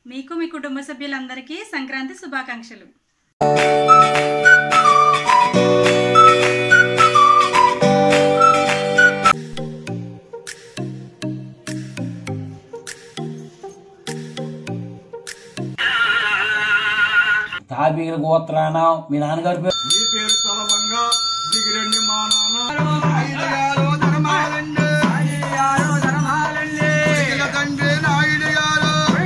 మీకు మీ కుటుంబ సభ్యులందరికీ సంక్రాంతి శుభాకాంక్షలు తాబీల గోత్రాన మీ నాన్నగారి పేరు ఈ పేరు తలవంగా దిగిరండి మా నాన్న ఐడియాలో ధర్మాలండి దిగిల తండ్రి Naidu garu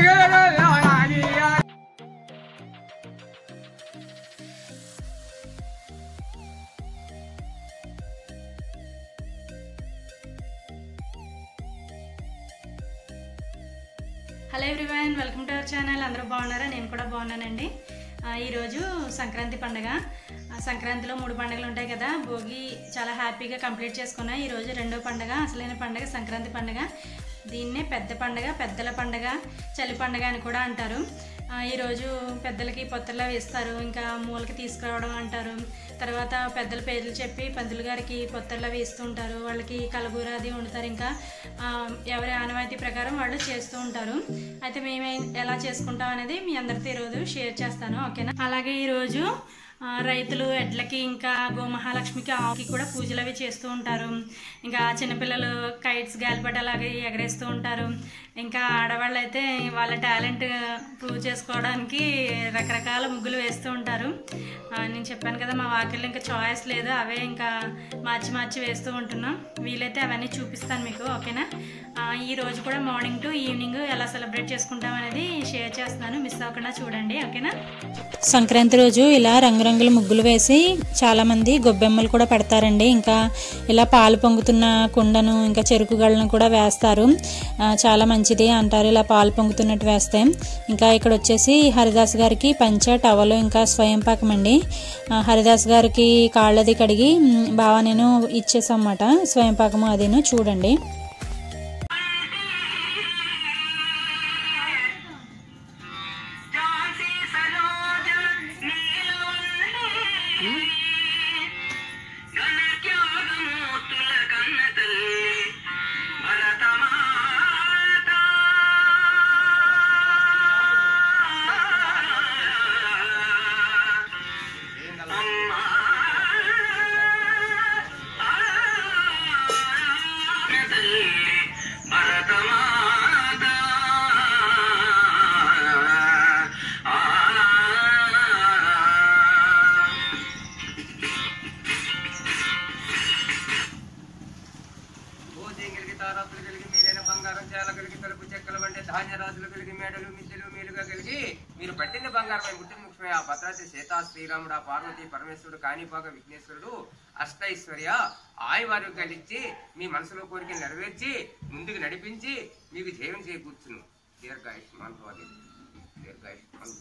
hello everyone welcome to our channel అందరూ బాగున్నారా నేను కూడా బాగున్నానండి ఆ, ఈరోజు సంక్రాంతి పండగ ఆ, సంక్రాంతిలో మూడు పండుగలు ఉంటాయి కదా భోగి చాలా హ్యాపీగా కంప్లీట్ చేసుకున్నా ఈరోజు రెండో పండగ అసలైన పండగ సంక్రాంతి పండగ దీన్నే పెద్ద పండగ పెద్దల పండగ చలి పండగ అని కూడా అంటారు ఆ, ఈరోజు పెద్దలకి పొత్తల్లో వేస్తారు ఇంకా మూలకి తీసుకురావడం అంటారు తర్వాత పెద్దల పేర్లు చెప్పి పంతులు గారికి పొత్తల్లో వేస్తూ ఉంటారు వాళ్ళకి కలగూర అది వండుతారు ఇంకా ఆ, ఎవరి ఆనవాయితీ ప్రకారం వాళ్ళు చేస్తూ ఉంటారు అయితే మేము ఎలా చేసుకుంటాం అనేది మీ అందరితో ఈరోజు షేర్ చేస్తాను ఓకేనా అలాగే ఈరోజు ఆ, రైతులు ఎడ్లకి ఇంకా గోమహాలక్ష్మికి ఆవుకి కూడా పూజలు అవి చేస్తూ ఉంటారు ఇంకా చిన్నపిల్లలు కైట్స్ గాలిపట అలాగే ఎగరేస్తూ ఉంటారు ఇంకా ఆడవాళ్ళు అయితే వాళ్ళ టాలెంట్ ప్రూవ్ చేసుకోవడానికి రకరకాల ముగ్గులు వేస్తూ ఉంటారు ఆ, నేను చెప్పాను కదా మా వాకిల్లో ఇంకా చాయిస్ లేదు అవే ఇంకా మార్చి మార్చి వేస్తూ ఉంటున్నాం వీలైతే అవన్నీ చూపిస్తాను మీకు ఓకేనా ఆ, ఈ రోజు కూడా మార్నింగ్ టు ఈవినింగ్ ఎలా సెలబ్రేట్ చేసుకుంటాం అనేది షేర్ చేస్తున్నాను మిస్ అవ్వకుండా చూడండి ఓకేనా సంక్రాంతి రోజు ఇలా రంగురంగుల ముగ్గులు వేసి చాలామంది గొబ్బెమ్మలు కూడా పెడతారండి ఇంకా ఇలా పాలు పొంగుతున్న కుండను ఇంకా చెరుకు గళ్ళను కూడా వేస్తారు ఆ, చాలా మంచిది అంటారు ఇలా పాలు పొంగుతున్నట్టు వేస్తే ఇంకా ఇక్కడ వచ్చేసి హరిదాస్ గారికి పంచ టవలు ఇంకా స్వయం పాకం అండి ఆ, హరిదాస్ గారికి కాళ్ళది కడిగి మ్, బాగా నేను ఇచ్చేసన్నమాట స్వయం పాకము అదిను చూడండి భూజం కలిగి తారాపులు కలిగి మీరైన బంగారం చేల కలిగి తలుపు చెక్కల వంటి ధాన్య రాజులు కలిగి మేడలు మిద్దెలు మీలుగా కలిగి మీరు పట్టింది బంగారమై ముట్టి ముఖ్యమై ఆ భద్రాద్రి సీతా శ్రీరాముడు ఆ పార్వతి పరమేశ్వరుడు కాణిపాక విఘ్నేశ్వరుడు అష్టైశ్వర్య ఆయువారు కలిగించి మీ మనసులో కోరిక నెరవేర్చి ముందుకు నడిపించి మీకు జయం చేకూర్చును దీర్ఘాయుష్మాన్ భవతి దీర్ఘాయుష్మాన్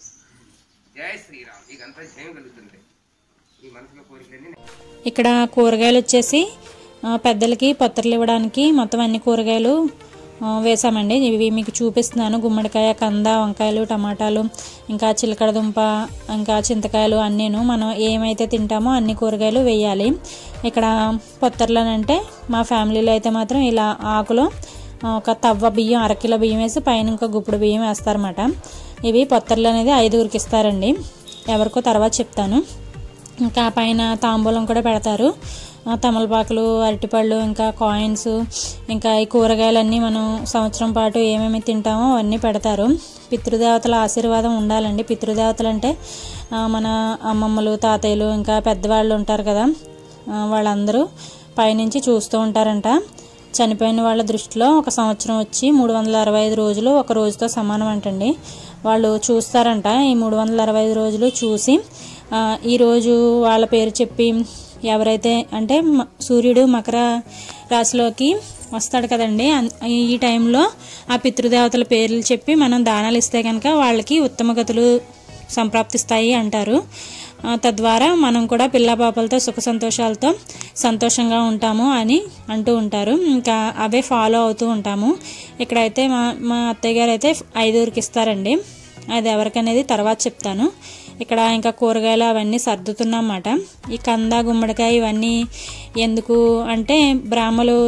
జయ శ్రీరామ్ మీకంతా జయం కలుగుతుంది మీ మనసులో కోరికలన్నీ ఇక్కడ కూరగాయలు వచ్చేసి ఆ, పెద్దలకి పత్రలు ఇవ్వడానికి మొత్తం అన్ని కూరగాయలు ఆ, వేసామండి ఇవి మీకు చూపిస్తున్నాను గుమ్మడికాయ కంద వంకాయలు టమాటాలు ఇంకా చిలకడ దుంప ఇంకా చింతకాయలు అన్నీను మనం ఏమైతే తింటామో అన్ని కూరగాయలు వేయాలి ఇక్కడ పొత్తర్లనంటే మా ఫ్యామిలీలో అయితే మాత్రం ఇలా ఆకులో ఆ, ఒక తవ్వ బియ్యం అరకిలో బియ్యం వేసి పైన ఇంకా గుప్పుడు బియ్యం వేస్తారన్నమాట ఇవి పొత్తర్లు అనేది ఐదుగురికి ఇస్తారండి ఎవరికో తర్వాత చెప్తాను ఇంకా పైన తాంబూలం కూడా పెడతారు ఆ, తమలపాకులు అరటిపళ్ళు ఇంకా కాయిన్స్ ఇంకా ఈ కూరగాయలన్నీ మనం సంవత్సరం పాటు ఏమేమి తింటామో అవన్నీ పెడతారు పితృదేవతల ఆశీర్వాదం ఉండాలండి పితృదేవతలు అంటే ఆ, మన అమ్మమ్మలు తాతయ్యలు ఇంకా పెద్దవాళ్ళు ఉంటారు కదా ఆ, వాళ్ళందరూ పైనుంచి చూస్తూ ఉంటారంట చనిపోయిన వాళ్ళ దృష్టిలో ఒక సంవత్సరం వచ్చి మూడు వందల అరవై ఐదు రోజులు ఒక రోజుతో సమానం అంటండి వాళ్ళు చూస్తారంట ఈ మూడు వందల అరవై ఐదు రోజులు చూసి ఆ, ఈరోజు వాళ్ళ పేరు చెప్పి ఎవరైతే అంటే మ- సూర్యుడు మకర రాశిలోకి వస్తాడు కదండి అన్- ఈ టైంలో ఆ పితృదేవతల పేర్లు చెప్పి మనం దానాలు ఇస్తే కనుక వాళ్ళకి ఉత్తమ గతులు సంప్రాప్తిస్తాయి అంటారు ఆ, తద్వారా మనం కూడా పిల్ల పాపలతో సుఖ సంతోషాలతో సంతోషంగా ఉంటాము అని అంటూ ఉంటారు ఇంకా అవే ఫాలో అవుతూ ఉంటాము ఇక్కడైతే మా మా అత్తయ్య గారు అయితే ఐదుగురికి ఇస్తారండి అది ఎవరికనేది తర్వాత చెప్తాను ఇక్కడ ఇంకా కూరగాయలు అవన్నీ సర్దుతున్నమాట ఈ కంద గుమ్మడికాయ ఇవన్నీ ఎందుకు అంటే బ్రాహ్మలు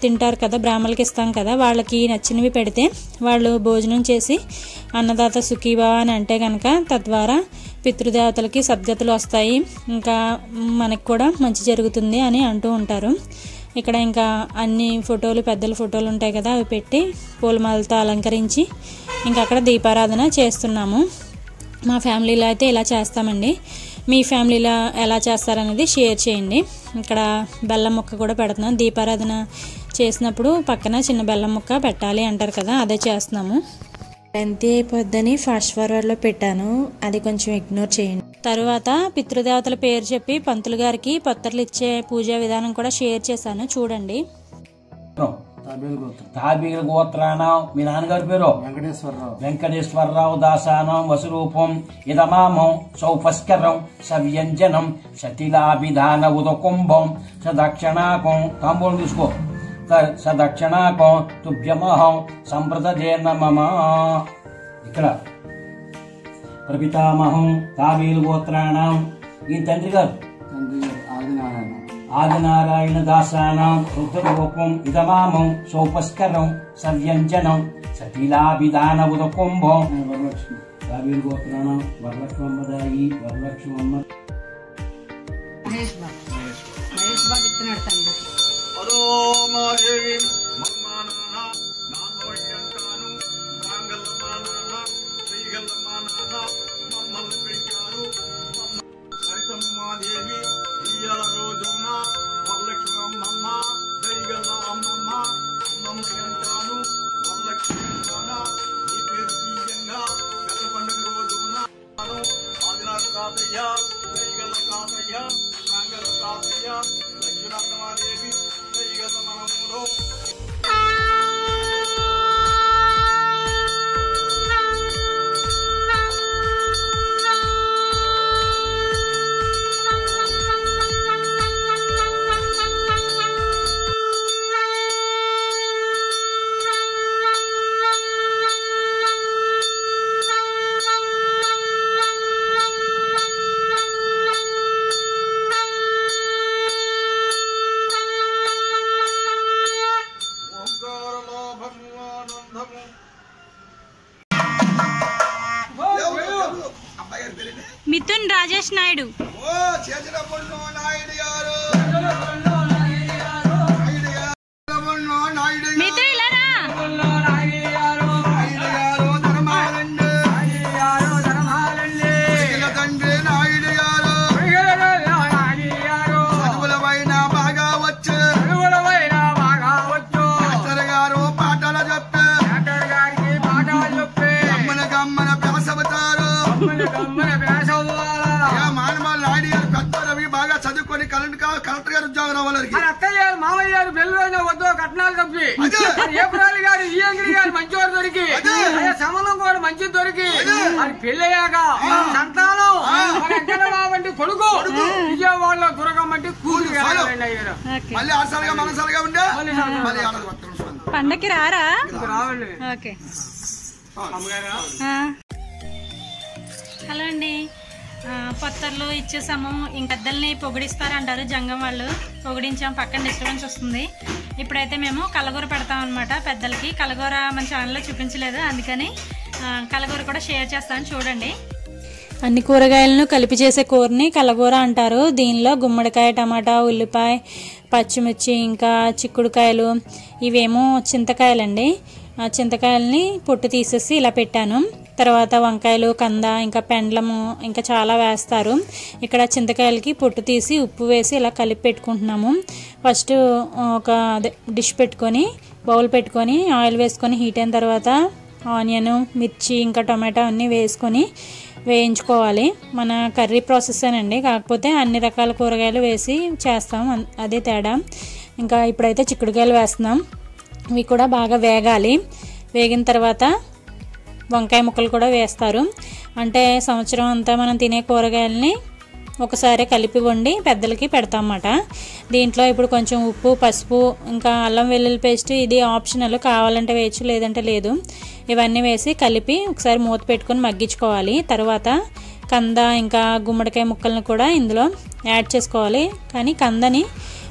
తింటారు కదా బ్రాహ్మణులకి ఇస్తాం కదా వాళ్ళకి నచ్చినవి పెడితే వాళ్ళు భోజనం చేసి అన్నదాత సుఖీభా అని అంటే కనుక తద్వారా పితృదేవతలకి సద్గతులు వస్తాయి ఇంకా మనకు కూడా మంచి జరుగుతుంది అని అంటూ ఉంటారు ఇక్కడ ఇంకా అన్ని ఫోటోలు పెద్దల ఫోటోలు ఉంటాయి కదా అవి పెట్టి పూలమాలతో అలంకరించి ఇంకా అక్కడ దీపారాధన చేస్తున్నాము మా ఫ్యామిలీలో అయితే ఇలా చేస్తామండి మీ ఫ్యామిలీలో ఎలా చేస్తారనేది షేర్ చేయండి ఇక్కడ బెల్లం ముక్క కూడా పెడుతున్నాం దీపారాధన చేసినప్పుడు పక్కన చిన్న బెల్లం ముక్క పెట్టాలి అంటారు కదా అదే చేస్తున్నాము లెంతీ అయిపోద్దని ఫాస్ట్ ఫార్వర్డ్లో పెట్టాను అది కొంచెం ఇగ్నోర్ చేయండి తరువాత పితృదేవతల పేరు చెప్పి పంతులు గారికి పత్రలు ఇచ్చే పూజా విధానం కూడా షేర్ చేశాను చూడండి తాబీల గోత్రాణం మీ నాన్నగారి పేరు వెంకటేశ్వరరావు వెంకటేశ్వరరావు దాసానం వసురూపం ఇదమామం సౌపస్కరం సవ్యంజనం శతిలాభిధాన ఉదకుంభం సదక్షిణాకం తాంబూలం తీసుకో స- సదక్షిణాకం తుభ్యమహం సంప్రదజే నమమ ఇక్కడ ప్రపితామహం తాబీలు గోత్రాణం ఈ తండ్రి గారు తండ్రి ఆదినారాయణ ఆదినారాయణ దాసానాం రుద్రరూపం ఇదమామం సౌపస్కరం సవ్యంజనం సతిలాభిధాన ఉదకుంభం వరలక్ష్మి తాబీలు గోత్రాణం వరలక్ష్మమ్మదాయి వరలక్ష్మమ్మ అదో మాదేవి మమ్మానాన్న నాన్నోయ్యంటాను రాంగల్లమ్మానాన్న శ్రీగల్లమ్మానాన్న మమ్మల్ని పెంచారు సరితమ్మ మాదేవి ఇయ్యాల రోజున వరలక్ష్మి అమ్మమ్మ దైగల్ల అమ్మమ్మ అమ్మమ్మ అంటాను వరలక్ష్మి అంటానా నీ పేరు తీయంగా పెద్ద పండుగ రోజున ఆదినాడు తాతయ్య దైగల్ల తాతయ్య రాంగల్ల తాతయ్య లక్ష్మీనాథమాదేవి దైగల్ల మనములో ఓంకార లోభము ఆనందము అబ్బాయి గారి పేరేంటి? మిథున్ రాజేష్ నాయుడు ఓ చేసిన పొన్ను నాయుడు గారు నాయుడు గారు పొన్ను నాయుడు గారు. మిథున్ ఇలారా నాయుడు గారు ధర్మాలండి మిగిలిన తండ్రి నాయుడు గారు చదువుల పైన బాగా వచ్చు మాస్టర్ గారు పాటలు చెప్పి గమ్మన గమ్మన పెసవుతారు మానవాళ్ళు నాయుడు గారు పెద్ద రవి బాగా చదువుకొని కలెక్టర్ కలెక్టర్ గారు ఉద్యోగం రావాలి అత్తయ్య గారు మామయ్య గారు పెళ్ళిలో వద్దు కట్నాలు తప్పి అదే. ఏపురాలి గారు ఈయంగిరి గారు మంచివారు దొరికి అదే. అదే సంబంధం కూడా మంచిది దొరికి అది పెళ్ళయ్యాక సంతానం మన వెంకటరావు వంటి కొడుకు విజయవాడలో దుర్గమ్మ అంటే కూతురు చాలు. కావాలండి అయ్యారు మళ్ళీ ఆడసారిగా మనసారిగా ఉండే మళ్ళీ సాయంత్రం. మళ్ళీ ఆడదు పక్కన చూడండి. పండక్కి రారా రావండి ఓకే అమ్మగారు ఆ. హలో అండి ఆ, పత్తర్లు ఇచ్చేసాము ఇంక పెద్దల్ని పొగిడిస్తారంటారు జంగం వాళ్ళు పొగిడించాం పక్కన డిస్టర్బెన్స్ వస్తుంది ఇప్పుడైతే మేము కలగూర పెడతాం అనమాట పెద్దలకి కలగూర మన ఛానల్లో చూపించలేదు అందుకని ఆ, కలగూర కూడా షేర్ చేస్తాను చూడండి అన్ని కూరగాయలను కలిపి చేసే కూరని కలగూర అంటారు దీనిలో గుమ్మడికాయ టమాటా ఉల్లిపాయ పచ్చిమిర్చి ఇంకా చిక్కుడుకాయలు ఇవేమో చింతకాయలండి ఆ చింతకాయలని పొట్టు తీసేసి ఇలా పెట్టాను తర్వాత వంకాయలు కంద ఇంకా పెండ్లము ఇంకా చాలా వేస్తారు ఇక్కడ చింతకాయలకి పొట్టు తీసి ఉప్పు వేసి ఇలా కలిపి పెట్టుకుంటున్నాము ఫస్ట్ ఒక అదే డిష్ పెట్టుకొని బౌల్ పెట్టుకొని ఆయిల్ వేసుకొని హీట్ అయిన తర్వాత ఆనియన్ మిర్చి ఇంకా టొమాటో అన్నీ వేసుకొని వేయించుకోవాలి మన కర్రీ ప్రాసెసేనండి కాకపోతే అన్ని రకాల కూరగాయలు వేసి చేస్తాం అన్- అదే తేడా ఇంకా ఇప్పుడైతే చిక్కుడుకాయలు వేస్తున్నాం ఇవి కూడా బాగా వేగాలి వేగిన తర్వాత వంకాయ ముక్కలు కూడా వేస్తారు అంటే సంవత్సరం అంతా మనం తినే కూరగాయలని ఒకసారి కలిపి వండి పెద్దలకి పెడతామన్నమాట దీంట్లో ఇప్పుడు కొంచెం ఉప్పు పసుపు ఇంకా అల్లం వెల్లుల్లి పేస్ట్ ఇది ఆప్షనల్ కావాలంటే వేయచ్చు లేదంటే లేదు ఇవన్నీ వేసి కలిపి ఒకసారి మూత పెట్టుకొని మగ్గించుకోవాలి తర్వాత కంద ఇంకా గుమ్మడికాయ ముక్కలను కూడా ఇందులో యాడ్ చేసుకోవాలి కానీ కందని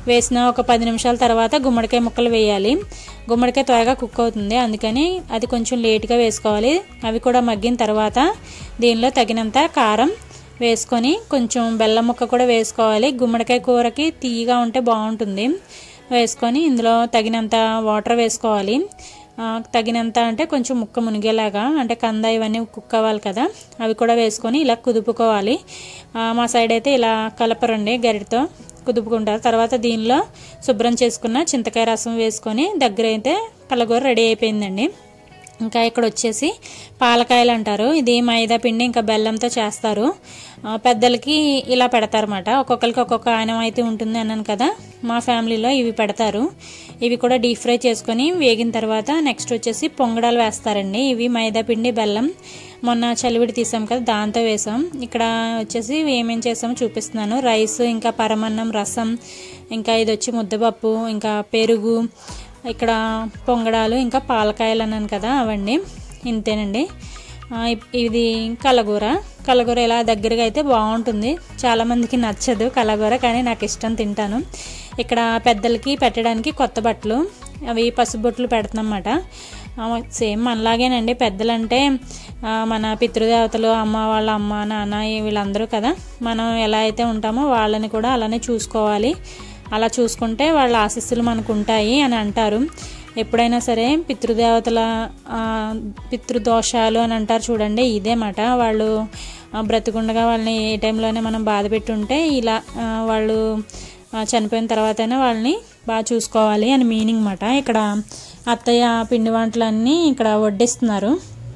వేసిన ఒక పది నిమిషాల తర్వాత గుమ్మడికాయ ముక్కలు వేయాలి గుమ్మడికాయ త్వరగా కుక్ అవుతుంది అందుకని అది కొంచెం లేట్గా వేసుకోవాలి అవి కూడా మగ్గిన తర్వాత దీనిలో తగినంత కారం వేసుకొని కొంచెం బెల్లం ముక్క కూడా వేసుకోవాలి గుమ్మడికాయ కూరకి తీయగా ఉంటే బాగుంటుంది వేసుకొని ఇందులో తగినంత వాటర్ వేసుకోవాలి ఆ, తగినంత అంటే కొంచెం ముక్క మునిగేలాగా అంటే కంద ఇవన్నీ కుక్ అవ్వాలి కదా అవి కూడా వేసుకొని ఇలా కుదుపుకోవాలి ఆ, మా సైడ్ అయితే ఇలా కలపరండి గరిటతో కుదుపుకుంటారు తర్వాత దీనిలో శుభ్రం చేసుకున్న చింతకాయ రసం వేసుకొని దగ్గర అయితే కలగూర రెడీ అయిపోయిందండి ఇంకా ఇక్కడ వచ్చేసి పాలకాయలు అంటారు ఇది మైదా పిండి ఇంకా బెల్లంతో చేస్తారు ఆ, పెద్దలకి ఇలా పెడతారన్నమాట ఒక్కొక్కరికి ఒక్కొక్క ఆయనం అయితే ఉంటుంది అన్నాను కదా మా ఫ్యామిలీలో ఇవి పెడతారు ఇవి కూడా డీప్ ఫ్రై చేసుకొని వేగిన తర్వాత నెక్స్ట్ వచ్చేసి పొంగడాలు వేస్తారండి ఇవి మైదా పిండి బెల్లం మొన్న చలివిడి తీసాం కదా దాంతో వేసాం ఇక్కడ వచ్చేసి ఏమేం చేసామో చూపిస్తున్నాను రైస్ ఇంకా పరమన్నం రసం ఇంకా ఇది వచ్చి ముద్దపప్పు ఇంకా పెరుగు ఇక్కడ పొంగడాలు ఇంకా పాలకాయలు అన్నాను కదా అవండి ఇంతేనండి ఆ, ఇప్- ఇది కలగూర కలగూర ఇలా దగ్గరగా అయితే బాగుంటుంది చాలామందికి నచ్చదు కలగూర కానీ నాకు ఇష్టం తింటాను ఇక్కడ పెద్దలకి పెట్టడానికి కొత్త బట్టలు అవి పసుపు బొట్లు పెడుతున్నమాట సేమ్ మనలాగేనండి పెద్దలంటే ఆ, మన పితృదేవతలు అమ్మ వాళ్ళ అమ్మ నాన్న వీళ్ళందరూ కదా మనం ఎలా అయితే ఉంటామో వాళ్ళని కూడా అలానే చూసుకోవాలి అలా చూసుకుంటే వాళ్ళ ఆశీస్సులు మనకు ఉంటాయి అని అంటారు ఎప్పుడైనా సరే పితృదేవతల ఆ, పితృదోషాలు అని అంటారు చూడండి ఇదే మాట వాళ్ళు ఆ, బ్రతికుండగా వాళ్ళని ఏ టైంలోనే మనం బాధ పెట్టుంటే ఇలా ఆ, వాళ్ళు ఆ, చనిపోయిన తర్వాతనే వాళ్ళని బాగా చూసుకోవాలి అని మీనింగ్ మాట ఇక్కడ అత్తయ్య పిండి వంటలన్నీ ఇక్కడ వడ్డిస్తున్నారు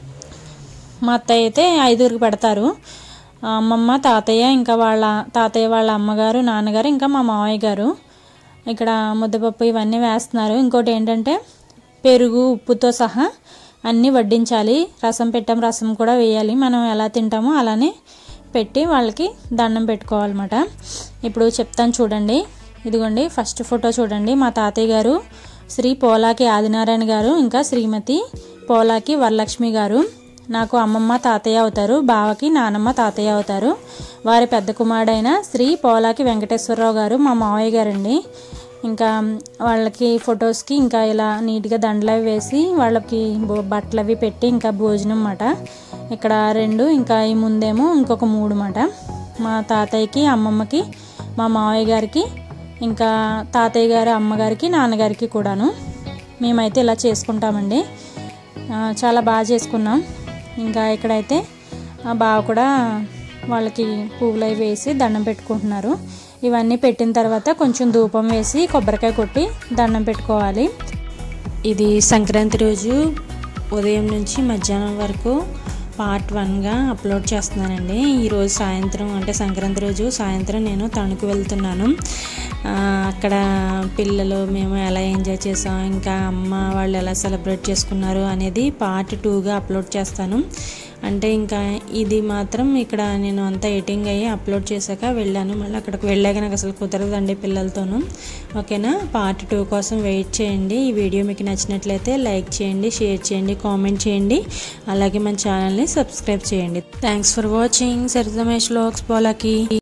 మా అత్తయ్య అయితే ఐదుగురికి పెడతారు ఆ అమ్మమ్మ తాతయ్య ఇంకా వాళ్ళ తాతయ్య వాళ్ళ అమ్మగారు నాన్నగారు ఇంకా మా మావయ్య గారు ఇక్కడ ముద్దపప్పు ఇవన్నీ వేస్తున్నారు ఇంకోటి ఏంటంటే పెరుగు ఉప్పుతో సహా అన్నీ వడ్డించాలి రసం పెట్టాం రసం కూడా వేయాలి మనం ఎలా తింటామో అలానే పెట్టి వాళ్ళకి దండం పెట్టుకోవాలన్నమాట ఇప్పుడు చెప్తాను చూడండి ఇదిగోండి ఫస్ట్ ఫోటో చూడండి మా తాతయ్య గారు శ్రీ పోలాకి ఆదినారాయణ గారు ఇంకా శ్రీమతి పోలాకి వరలక్ష్మి గారు నాకు అమ్మమ్మ తాతయ్య అవుతారు బావకి నానమ్మ తాతయ్య అవుతారు వారి పెద్ద కుమారుడైన శ్రీ పోలాకి వెంకటేశ్వరరావు గారు మా మావయ్య గారండి ఇంకా వాళ్ళకి ఫొటోస్కి ఇంకా ఇలా నీట్గా దండలు అవి వేసి వాళ్ళకి బో- బట్టలు అవి పెట్టి ఇంకా భోజనం మాట ఇక్కడ రెండు ఇంకా ఈ ముందేమో ఇంకొక మూడు మాట మా తాతయ్యకి అమ్మమ్మకి మా మావయ్య గారికి ఇంకా తాతయ్య గారు అమ్మగారికి నాన్నగారికి కూడాను మేమైతే ఇలా చేసుకుంటామండి ఆ, చాలా బాగా చేసుకున్నాం ఇంకా ఇక్కడైతే ఆ బావ కూడా వాళ్ళకి పువ్వులు అవి వేసి దండం పెట్టుకుంటున్నారు ఇవన్నీ పెట్టిన తర్వాత కొంచెం ధూపం వేసి కొబ్బరికాయ కొట్టి దండం పెట్టుకోవాలి ఇది సంక్రాంతి రోజు ఉదయం నుంచి మధ్యాహ్నం వరకు పార్ట్ వన్గా అప్లోడ్ చేస్తున్నానండి ఈరోజు సాయంత్రం అంటే సంక్రాంతి రోజు సాయంత్రం నేను తణుకు వెళ్తున్నాను ఆ, అక్కడ పిల్లలు మేము ఎలా ఎంజాయ్ చేసాం ఇంకా అమ్మ వాళ్ళు ఎలా సెలబ్రేట్ చేసుకున్నారు అనేది పార్ట్ టూగా అప్లోడ్ చేస్తాను అంటే ఇంకా ఇది మాత్రం ఇక్కడ నేను అంతా ఎడిటింగ్ అయ్యి అప్లోడ్ చేశాక వెళ్ళాను మళ్ళీ అక్కడికి వెళ్ళాక నాకు అసలు కుదరదండి పిల్లలతోనూ ఓకేనా పార్ట్ టూ కోసం వెయిట్ చేయండి ఈ వీడియో మీకు నచ్చినట్లయితే లైక్ చేయండి షేర్ చేయండి కామెంట్ చేయండి అలాగే మన ఛానల్ని సబ్స్క్రైబ్ చేయండి థ్యాంక్స్ ఫర్ వాచింగ్ సరితమేష్ లోక్స్ పోలాకి